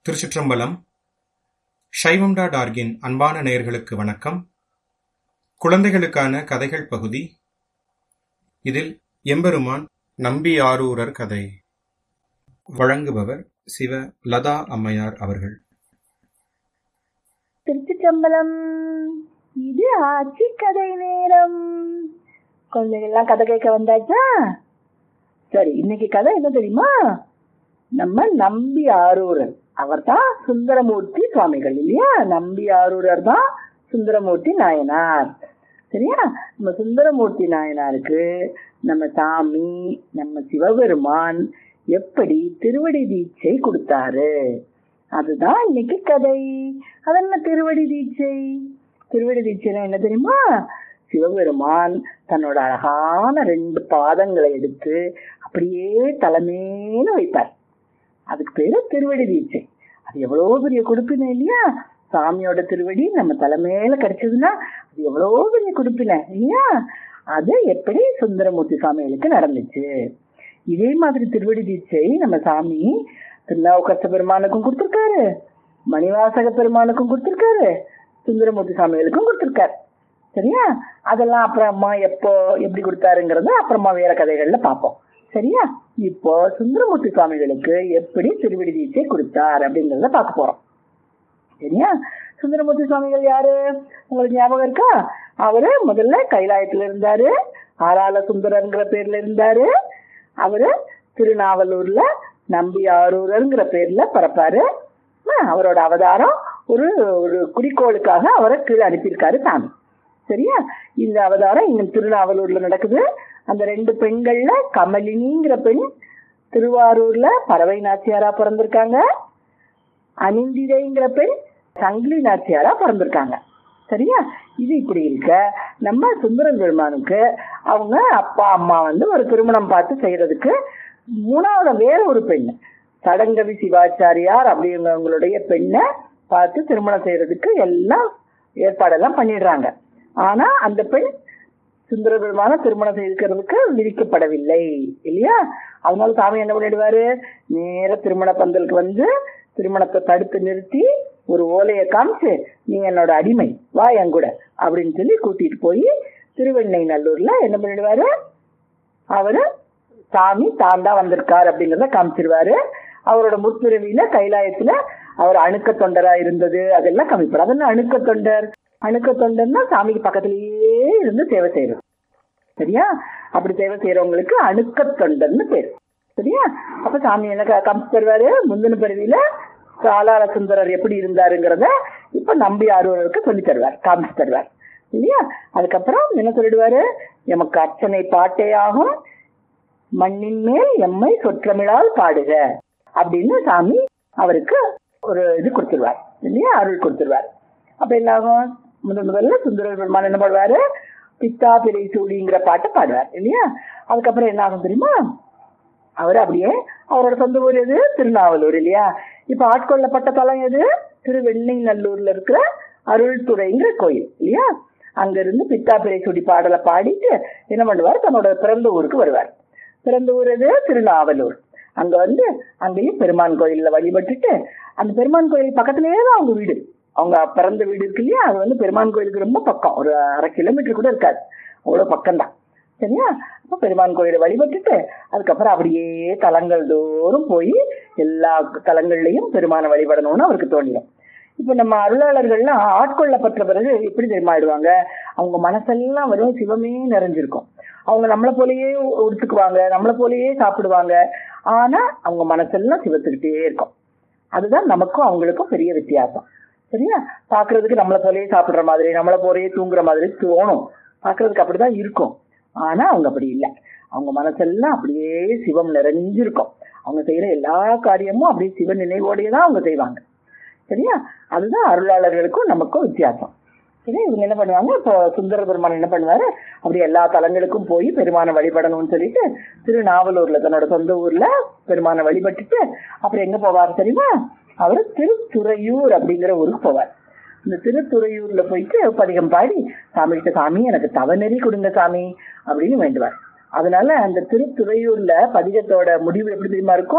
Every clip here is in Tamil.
திருச்சிற்றம்பலம் சைவம் டாட் ஆர்கின் அன்பான நேயர்களுக்கு வணக்கம் குழந்தைகளுக்கான கதைகள் பகுதி இதில் எம்பெருமான் நம்பி ஆரூரர் கதை வழங்குபவர் சிவ லதா அம்மையார் அவர்கள் திருச்சிற்றம்பலம் இது ஆட்சி கதை நேரம் குழந்தைகள்லாம் கதை கேட்க வந்தாச்சா சரி இன்னைக்கு கதை என்ன தெரியுமா நம்ம நம்பி ஆரூரர் அவர் தான் சுந்தரமூர்த்தி சுவாமிகள் இல்லையா நம்பி ஆரூரர் தான் சுந்தரமூர்த்தி நாயனார் சரியா நம்ம சுந்தரமூர்த்தி நாயனாருக்கு நம்ம சாமி நம்ம சிவபெருமான் எப்படி திருவடி தீட்சை கொடுத்தாரு அதுதான் இன்னைக்கு கதை அது என்ன திருவடி தீட்சை திருவடி தீட்சைனா என்ன தெரியுமா சிவபெருமான் தன்னோட அழகான ரெண்டு பாதங்களை எடுத்து அப்படியே தலைமையில வைப்பார் அதுக்கு பேரு திருவடி தீட்சை அது எவ்வளவு பெரிய கொடுப்பினை இல்லையா சாமியோட திருவடி நம்ம தலைமையில கிடைச்சதுன்னா அது எவ்வளவு பெரிய கொடுப்பினை இல்லையா அது எப்படி சுந்தரமூர்த்தி சாமிகளுக்கு நடந்துச்சு இதே மாதிரி திருவடி தீட்சை நம்ம சாமி திருநாவுக்கரச பெருமானுக்கும் கொடுத்திருக்காரு மணிவாசக பெருமானுக்கும் கொடுத்திருக்காரு சுந்தரமூர்த்தி சாமிகளுக்கும் கொடுத்திருக்காரு சரியா அதெல்லாம் அப்புறமா எப்போ எப்படி கொடுத்தாருங்கிறத அப்புறமா வேற கதைகள்ல பார்ப்போம் சரியா இப்போ சுந்தரமூர்த்தி சுவாமிகளுக்கு எப்படி திருவடி தீட்சை கொடுத்தார் அப்படிங்கறத பார்க்க போறோம் சரியா சுந்தரமூர்த்தி சுவாமிகள் யாரு உங்களுக்கு ஞாபகம் இருக்கா அவரு முதல்ல கைலாயத்துல இருந்தாரு ஆளாள சுந்தரங்கிற பேர்ல இருந்தாரு அவரு திருநாவலூர்ல நம்பி ஆரூரங்கிற பேர்ல பிறப்பாரு அவரோட அவதாரம் ஒரு ஒரு குறிக்கோளுக்காக அவரை கீழே அனுப்பியிருக்காரு சாமி சரியா இந்த அவதாரம் இன்னும் திருநாவலூர்ல நடக்குது அந்த ரெண்டு பெண்கள்ல கமலினிங்கிற பெண் திருவாரூர்ல பறவை நாச்சியாரா பிறந்திருக்காங்க அனிந்திதைங்கிற பெண் சங்கிலி நாச்சியாரா பிறந்திருக்காங்க சரியா இது இப்படி இருக்க நம்ம சுந்தரம் பெருமானுக்கு அவங்க அப்பா அம்மா வந்து ஒரு திருமணம் பார்த்து செய்யறதுக்கு மூணாவது வேற ஒரு பெண் சடங்கவி சிவாச்சாரியார் அப்படிங்கிறவங்களுடைய பெண்ணை பார்த்து திருமணம் செய்யறதுக்கு எல்லாம் ஏற்பாடெல்லாம் பண்ணிடுறாங்க ஆனா அந்த பெண் சுந்தர பெருமான திருமணம் செய்திருக்கிறதுக்கு விதிக்கப்படவில்லை இல்லையா அதனால சாமி என்ன பண்ணிடுவாரு நேர திருமண பந்தலுக்கு வந்து திருமணத்தை தடுத்து நிறுத்தி ஒரு ஓலையை காமிச்சு நீ என்னோட அடிமை வா என் கூட அப்படின்னு சொல்லி கூட்டிட்டு போய் திருவெண்ணை நல்லூர்ல என்ன பண்ணிடுவாரு அவரு சாமி தாண்டா வந்திருக்கார் அப்படிங்கறத காமிச்சிருவாரு அவரோட முற்பிறவியில கைலாயத்துல அவர் அணுக்க தொண்டரா இருந்தது அதெல்லாம் காமிப்பார் அதெல்லாம் அணுக்க தொண்டர் அணுக்க தொண்டர்னா சாமிக்கு பக்கத்திலேயே இருந்து சேவை செய்யறது சரியா அப்படி சேவை செய்யறவங்களுக்கு அணுக்க தொண்டர்னு பேர் சரியா அப்ப சாமி என்ன காமிச்சு தருவாரு முந்தின பிறவியில காலால சுந்தரர் எப்படி இருந்தாருங்கிறத இப்ப நம்பி ஆர்வலருக்கு சொல்லி தருவார் காமிச்சு தருவார் இல்லையா அதுக்கப்புறம் என்ன சொல்லிடுவாரு எமக்கு அர்ச்சனை பாட்டே ஆகும் மண்ணின் மேல் எம்மை சொற்றமிழால் பாடுக அப்படின்னு சாமி அவருக்கு ஒரு இது கொடுத்துருவார் இல்லையா அருள் கொடுத்துருவார் அப்ப என்ன ஆகும் முதல் முதல்ல சுந்தர பெருமான் என்ன பாடுவாரு பித்தா பிறை சூடிங்கிற பாட்டை பாடுவார் இல்லையா அதுக்கப்புறம் என்ன ஆகும் தெரியுமா அவர் அப்படியே அவரோட சொந்த ஊர் எது திருநாவலூர் இல்லையா இப்ப ஆட்கொள்ளப்பட்ட தலம் எது திருவெண்ணை நல்லூர்ல இருக்கிற அருள்துறைங்கிற கோயில் இல்லையா அங்க இருந்து பித்தா பிறை சூடி பாடலை பாடிட்டு என்ன பண்ணுவார் தன்னோட பிறந்த ஊருக்கு வருவார் பிறந்த ஊர் எது திருநாவலூர் அங்க வந்து அங்கேயும் பெருமான் கோயில்ல வழிபட்டுட்டு அந்த பெருமான் கோயில் பக்கத்திலேயே தான் அவங்க வீடு அவங்க பிறந்த வீடு இருக்கு இல்லையா அது வந்து பெருமான் கோயிலுக்கு ரொம்ப பக்கம் ஒரு அரை கிலோமீட்டர் கூட இருக்காது அவ்வளவு பக்கம் தான் சரியா அப்ப பெருமான் கோயிலை வழிபட்டுட்டு அதுக்கப்புறம் அப்படியே தலங்கள் தோறும் போய் எல்லா தலங்கள்லயும் பெருமானை வழிபடணும்னு அவருக்கு தோணிடும் இப்ப நம்ம அருளாளர்கள்லாம் ஆட்கொள்ளப்பட்ட பிறகு எப்படி தெரியுமாயிடுவாங்க அவங்க மனசெல்லாம் வெறும் சிவமே நிறைஞ்சிருக்கும் அவங்க நம்மளை போலயே உடுத்துக்குவாங்க நம்மளை போலயே சாப்பிடுவாங்க ஆனா அவங்க மனசெல்லாம் சிவத்துக்கிட்டே இருக்கும் அதுதான் நமக்கும் அவங்களுக்கும் பெரிய வித்தியாசம் சரியா பாக்குறதுக்கு நம்மளை போலயே சாப்பிடுற மாதிரி நம்மளை போலயே தூங்குற மாதிரி தோணும் பாக்குறதுக்கு அப்படிதான் இருக்கும் ஆனா அவங்க அப்படி இல்லை அவங்க மனசெல்லாம் அப்படியே சிவம் நிறைஞ்சிருக்கும் அவங்க செய்யற எல்லா காரியமும் அப்படியே சிவ நினைவோடயே தான் அவங்க செய்வாங்க சரியா அதுதான் அருளாளர்களுக்கும் நமக்கும் வித்தியாசம் சரி இவங்க என்ன பண்ணுவாங்க இப்போ சுந்தர பெருமான் என்ன பண்ணுவாரு அப்படி எல்லா தலங்களுக்கும் போய் பெருமானை வழிபடணும்னு சொல்லிட்டு திருநாவலூர்ல தன்னோட சொந்த ஊர்ல பெருமானை வழிபட்டுட்டு அப்புறம் எங்க போவார் தெரியுமா அவரு திருத்துறையூர் அப்படிங்கிற ஊருக்கு போவார் இந்த திருத்துறையூர்ல போயிட்டு பதிகம் பாடி சாமி கிட்ட சாமி எனக்கு தவநெறி கொடுங்க சாமி அப்படின்னு வேண்டுவார் அதனால அந்த திருத்துறையூர்ல பதிகத்தோட முடிவு எப்படி தெரியுமா இருக்கும்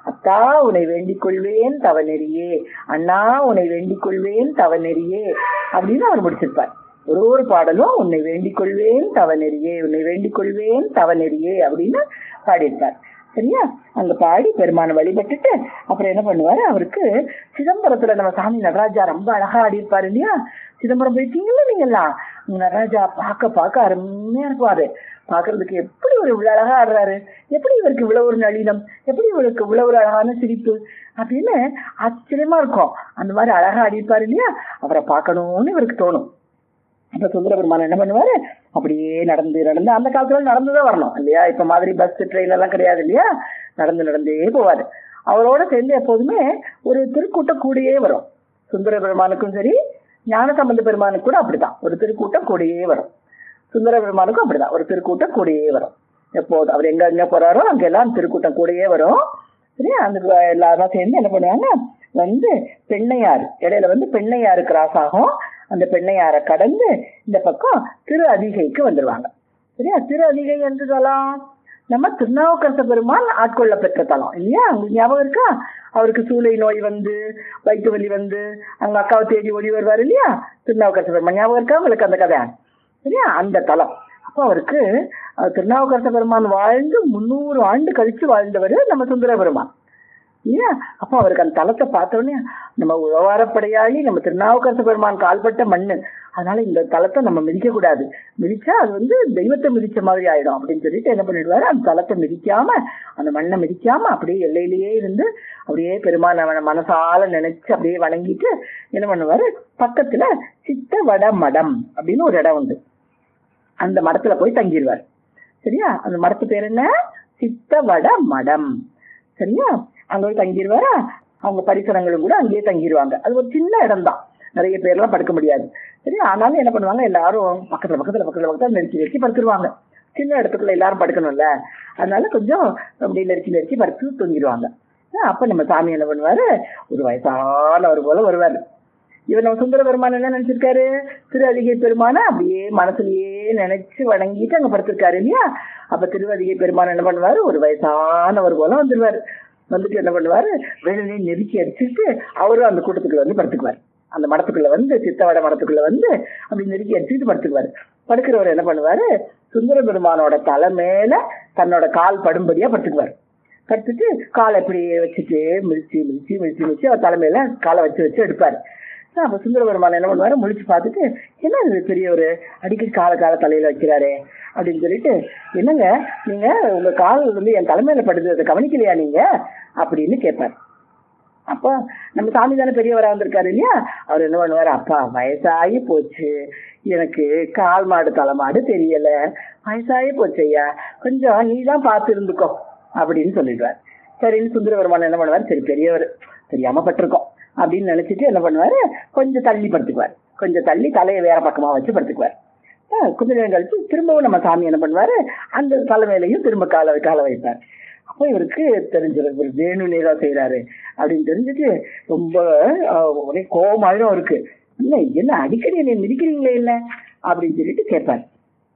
அத்தா உன்னை வேண்டிக் கொள்வேன் தவநெறியே அண்ணா உன்னை வேண்டிக் கொள்வேன் தவநெறியே அப்படின்னு அவர் முடிச்சிருப்பார் ஒரு ஒரு பாடலும் உன்னை வேண்டிக் கொள்வேன் தவநெறியே உன்னை வேண்டிக் கொள்வேன் தவநெறியே அப்படின்னு பாடியிருப்பார் சரியா அங்க பாடி பெருமானை வழிபட்டுட்டு அப்புறம் என்ன பண்ணுவாரு அவருக்கு சிதம்பரத்துல நம்ம சாமி நடராஜா ரொம்ப அழகா ஆடியிருப்பாரு இல்லையா சிதம்பரம் போயிட்டீங்களா நீங்கெல்லாம் உங்க நடராஜா பார்க்க பார்க்க அருமையா இருப்பாரு பாக்குறதுக்கு எப்படி ஒரு இவ்வளவு அழகா ஆடுறாரு எப்படி இவருக்கு இவ்வளவு ஒரு நளினம் எப்படி இவருக்கு இவ்வளவு ஒரு அழகான சிரிப்பு அப்படின்னு ஆச்சரியமா இருக்கும் அந்த மாதிரி அழகா ஆடியிருப்பாரு இல்லையா அவரை பார்க்கணும்னு இவருக்கு தோணும் அப்ப சுந்தர பெருமான் என்ன பண்ணுவாரு அப்படியே நடந்து நடந்து அந்த காலத்துல நடந்துதான் வரணும் இல்லையா இப்ப மாதிரி பஸ் ட்ரெயின் எல்லாம் கிடையாது இல்லையா நடந்து நடந்தே போவாரு அவரோட சேர்ந்து எப்போதுமே ஒரு திருக்கூட்டம் கூடயே வரும் சுந்தர பெருமானுக்கும் சரி ஞானசம்பந்த பெருமானுக்கு கூட அப்படிதான் ஒரு திருக்கூட்டம் கூடயே வரும் சுந்தர பெருமானுக்கும் அப்படிதான் ஒரு திருக்கூட்டம் கூடயே வரும் எப்போது அவர் எங்க எங்க போறாரோ அங்க எல்லாம் திருக்கூட்டம் கூடயே வரும் சரியா அந்த எல்லாரும் சேர்ந்து என்ன பண்ணுவாங்க வந்து பெண்ணையாறு இடையில வந்து பெண்ணையாறு கிராஸ் ஆகும் அந்த பெண்ணையாரை கடந்து இந்த பக்கம் திரு அதிகைக்கு வந்துருவாங்க சரியா திரு அதிகை என்று தலம் நம்ம திருநாவுக்கரச பெருமான் ஆட்கொள்ள பெற்ற தலம் இல்லையா உங்களுக்கு ஞாபகம் இருக்கா அவருக்கு சூளை நோய் வந்து வயிற்று வலி வந்து அவங்க அக்காவை தேடி ஓடி வருவார் இல்லையா திருநாவுக்கரச பெருமான் ஞாபகம் இருக்கா உங்களுக்கு அந்த கதை சரியா அந்த தலம் அப்போ அவருக்கு திருநாவுக்கரச பெருமான் வாழ்ந்து முந்நூறு ஆண்டு கழிச்சு வாழ்ந்தவர் நம்ம சுந்தர பெருமான் இல்லையா அப்போ அவருக்கு அந்த தலத்தை பார்த்தோன்னே நம்ம உழவாரப்படையாளி நம்ம திருநாவுக்கரச பெருமான் கால்பட்ட மண்ணு அதனால இந்த தலத்தை நம்ம மிதிக்க கூடாது மிதிச்சா அது வந்து தெய்வத்தை மிதிச்ச மாதிரி ஆயிடும் அப்படின்னு சொல்லிட்டு என்ன பண்ணிடுவாரு அந்த தலத்தை மிதிக்காம அந்த மண்ணை மிதிக்காம அப்படியே எல்லையிலேயே இருந்து அப்படியே பெருமான் அவனை மனசால நினைச்சு அப்படியே வணங்கிட்டு என்ன பண்ணுவாரு பக்கத்துல சித்த வட மடம் அப்படின்னு ஒரு இடம் உண்டு அந்த மடத்துல போய் தங்கிடுவார் சரியா அந்த மடத்து பேர் என்ன சித்த வட மடம் சரியா அங்க போய் தங்கிடுவாரா அவங்க பரிசரங்களும் கூட அங்கேயே தங்கிடுவாங்க அது ஒரு சின்ன இடம் தான் நிறைய பேர்லாம் படுக்க முடியாது சரி ஆனாலும் என்ன பண்ணுவாங்க எல்லாரும் பக்கத்துல பக்கத்துல பக்கத்துல பக்கத்துல நெருக்கி நெருக்கி படுத்துருவாங்க சின்ன இடத்துக்குள்ள எல்லாரும் படுக்கணும்ல அதனால கொஞ்சம் அப்படியே நெருக்கி நெருக்கி படுத்து தூங்கிடுவாங்க அப்ப நம்ம சாமி என்ன பண்ணுவாரு ஒரு வயசானவர் போல வருவாரு இவர் நம்ம சுந்தர பெருமான் என்ன நினைச்சிருக்காரு திரு அதிகை பெருமான அப்படியே மனசுலயே நினைச்சு வணங்கிட்டு அங்க படுத்திருக்காரு இல்லையா அப்ப திருவதிகை பெருமான் என்ன பண்ணுவாரு ஒரு வயசானவர் போல வந்துருவாரு வந்துட்டு என்ன பண்ணுவாரு வேணுனே நெருக்கி அடிச்சுட்டு அவரும் அந்த கூட்டத்துக்குள்ள வந்து படுத்துக்குவார் அந்த மடத்துக்குள்ள வந்து சித்தவட மடத்துக்குள்ள வந்து அப்படி நெருக்கி அடிச்சுட்டு படுத்துக்குவாரு படுக்கிறவர் என்ன பண்ணுவாரு சுந்தர பெருமானோட தலை மேல தன்னோட கால் படும்படியா படுத்துக்குவார் படுத்துட்டு காலை இப்படி வச்சுட்டு மிதிச்சு மிதிச்சு மிதிச்சு மிதிச்சு அவர் தலைமையில காலை வச்சு வச்சு எடுப்பாரு அப்ப சுந்தர பெருமான் என்ன பண்ணுவாரு முழிச்சு பார்த்துட்டு என்ன இது பெரியவர் அடிக்கடி கால கால தலையில வைக்கிறாரே அப்படின்னு சொல்லிட்டு என்னங்க நீங்க உங்க கால் வந்து என் தலைமையில படுது அதை கவனிக்கலையா நீங்க அப்படின்னு கேட்பாரு அப்போ நம்ம சாமி தானே பெரியவரா வந்திருக்காரு இல்லையா அவர் என்ன பண்ணுவாரு அப்பா வயசாகி போச்சு எனக்கு கால் மாடு தலைமாடு தெரியல வயசாகி போச்சு ஐயா கொஞ்சம் நீ தான் பார்த்து இருந்துக்கோ அப்படின்னு சொல்லிடுவார் சரின்னு சுந்தரபெருமான் என்ன பண்ணுவார் சரி பெரியவர் தெரியாம பட்டிருக்கோம் அப்படின்னு நினைச்சிட்டு என்ன பண்ணுவாரு கொஞ்சம் தள்ளி படுத்துக்குவார் கொஞ்சம் தள்ளி தலையை வேற பக்கமா வச்சு படுத்துக்குவார் கொஞ்ச நேரம் கழிச்சு திரும்பவும் நம்ம சாமி என்ன பண்ணுவாரு அந்த தலைமையிலையும் திரும்ப கால கால வைப்பார் அப்போ இவருக்கு தெரிஞ்சிடும் இவர் வேணும்னே தான் செய்யறாரு அப்படின்னு தெரிஞ்சுட்டு ரொம்ப ஒரே கோபமாயிரும் அவருக்கு இல்ல என்ன அடிக்கடி என்னை மிதிக்கிறீங்களே இல்ல அப்படின்னு சொல்லிட்டு கேட்பார்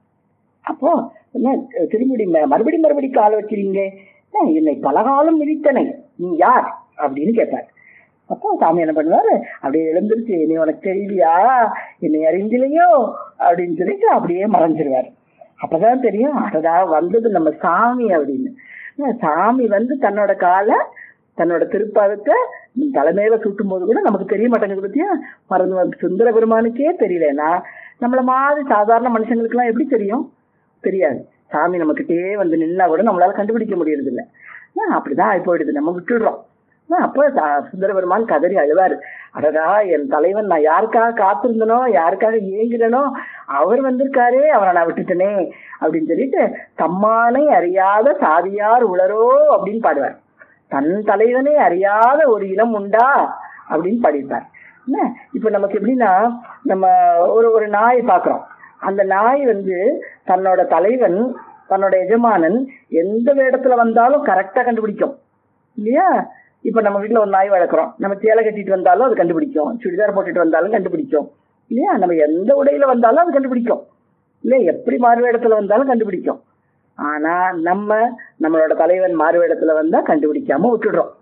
அப்போ என்ன திரும்படி மறுபடி மறுபடி கால வச்சிருங்க என்னை பலகாலம் மிதித்தனை நீ யார் அப்படின்னு கேட்பார் அப்போ சாமி என்ன பண்ணுவாரு அப்படியே எழுந்திருச்சு நீ உனக்கு தெரியலையா என்னை அறிஞ்சிலையோ அப்படின்னு சொல்லிட்டு அப்படியே மறைஞ்சிருவார் அப்பதான் தெரியும் அடடா வந்தது நம்ம சாமி அப்படின்னு சாமி வந்து தன்னோட காலை தன்னோட திருப்பாதத்தை தலைமையில சுட்டும் போது கூட நமக்கு தெரிய மாட்டேங்குது பத்தியா மறந்து சுந்தர பெருமானுக்கே தெரியலன்னா நம்மள மாதிரி சாதாரண மனுஷங்களுக்கு எல்லாம் எப்படி தெரியும் தெரியாது சாமி நம்மகிட்டே வந்து நின்னா கூட நம்மளால கண்டுபிடிக்க முடியறது இல்ல அப்படிதான் ஆகி போயிடுது நம்ம விட்டுடுறோம் அப்ப சுந்தர பெருமான் கதறி அழுவாரு அடடா என் தலைவன் நான் யாருக்காக காத்திருந்தனோ யாருக்காக ஏங்குறனோ அவர் வந்திருக்காரே அவரை நான் விட்டுட்டனே அப்படின்னு சொல்லிட்டு தம்மானை அறியாத சாதியார் உளரோ அப்படின்னு பாடுவார் தன் தலைவனே அறியாத ஒரு இனம் உண்டா அப்படின்னு பாடியிருப்பார் என்ன இப்ப நமக்கு எப்படின்னா நம்ம ஒரு ஒரு நாய் பாக்குறோம் அந்த நாய் வந்து தன்னோட தலைவன் தன்னோட எஜமானன் எந்த இடத்துல வந்தாலும் கரெக்டா கண்டுபிடிக்கும் இல்லையா இப்ப நம்ம வீட்டுல ஒரு நாய் வளர்க்குறோம் நம்ம சேலை கட்டிட்டு வந்தாலும் அது கண்டுபிடிக்கும் சுடிதார் போட்டுட்டு வந்தாலும் கண்டுபிடிக்கும் இல்லையா நம்ம எந்த உடையில வந்தாலும் அது கண்டுபிடிக்கும் இல்ல எப்படி மாறுவேடத்துல வந்தாலும் கண்டுபிடிக்கும் ஆனா நம்ம நம்மளோட தலைவன் மாறுவேடத்துல வந்தா கண்டுபிடிக்காம விட்டுடுறோம்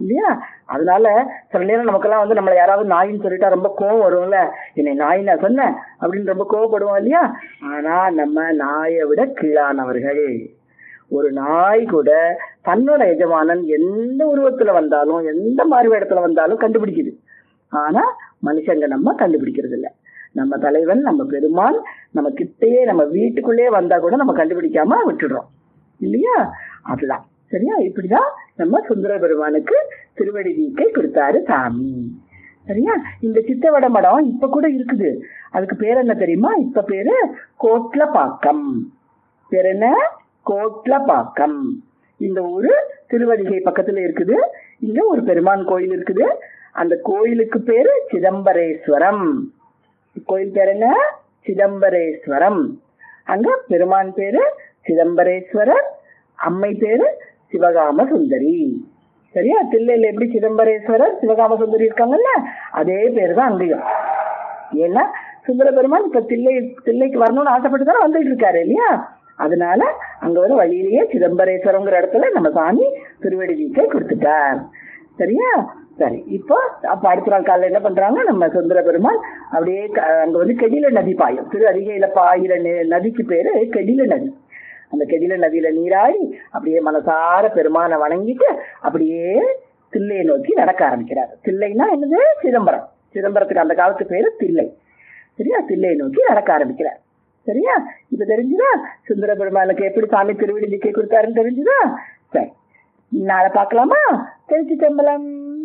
இல்லையா அதனால சில நேரம் நமக்கெல்லாம் வந்து நம்மளை யாராவது நாயின்னு சொல்லிட்டா ரொம்ப கோவம் வரும்ல என்னை நாய் நான் சொன்னேன் அப்படின்னு ரொம்ப கோவப்படுவோம் இல்லையா ஆனா நம்ம நாயை விட கீழானவர்கள் ஒரு நாய் கூட தன்னோட எஜமானன் எந்த உருவத்துல வந்தாலும் எந்த மாதிரி இடத்துல வந்தாலும் கண்டுபிடிக்குது ஆனா மனுஷங்க நம்ம கண்டுபிடிக்கிறது இல்ல நம்ம தலைவன் நம்ம பெருமான் நம்ம கிட்டேயே நம்ம வீட்டுக்குள்ளேயே வந்தா கூட நம்ம கண்டுபிடிக்காம விட்டுடுறோம் இல்லையா அதுதான் சரியா இப்படிதான் நம்ம சுந்தர பெருமானுக்கு திருவடி நீக்கை கொடுத்தாரு சாமி சரியா இந்த சித்தவட மடம் இப்ப கூட இருக்குது அதுக்கு பேர் என்ன தெரியுமா இப்ப பேரு கோட்லப்பாக்கம் பேர் என்ன கோட்லப்பாக்கம் இந்த ஊரு திருவடிகை பக்கத்துல இருக்குது இங்க ஒரு பெருமான் கோயில் இருக்குது அந்த கோயிலுக்கு பேரு சிதம்பரேஸ்வரம் கோயில் பேர் என்ன சிதம்பரேஸ்வரம் அங்க பெருமான் பேரு சிதம்பரேஸ்வரர் அம்மை பேரு சிவகாம சுந்தரி சரியா தில்லையில எப்படி சிதம்பரேஸ்வரர் சிவகாம சுந்தரி இருக்காங்கல்ல அதே பேரு தான் அங்கேயும் ஏன்னா சுந்தர பெருமான் இப்ப தில்லை தில்லைக்கு வரணும்னு ஆசைப்பட்டு தானே வந்துட்டு இருக்காரு இல்லையா அதனால அங்க ஒரு வழியிலேயே சிதம்பரேஸ்வரங்கிற இடத்துல நம்ம சாமி திருவடி வீட்டை கொடுத்துட்டார் சரியா சரி இப்போ அப்ப அடுத்த நாள் காலையில என்ன பண்றாங்க நம்ம சுந்தர பெருமாள் அப்படியே க- அங்க வந்து கெடில நதி பாயும் திரு அதிகையில பாயிர நெ- நதிக்கு பேரு கெடில நதி அந்த கெடில நதியில நீராடி அப்படியே மனசார பெருமானை வணங்கிட்டு அப்படியே தில்லையை நோக்கி நடக்க ஆரம்பிக்கிறார் தில்லைன்னா என்னது சிதம்பரம் சிதம்பரத்துக்கு அந்த காலத்து பேரு தில்லை சரியா தில்லையை நோக்கி நடக்க ஆரம்பிக்கிறார் சரியா இப்ப தெரிஞ்சுதா சுந்தர பெருமானுக்கு எப்படி சாமி திருவிடி நிக்கை கொடுத்தாருன்னு தெரிஞ்சுதா சரி நாளை பார்க்கலாமா தெரிஞ்சு தம்பலம்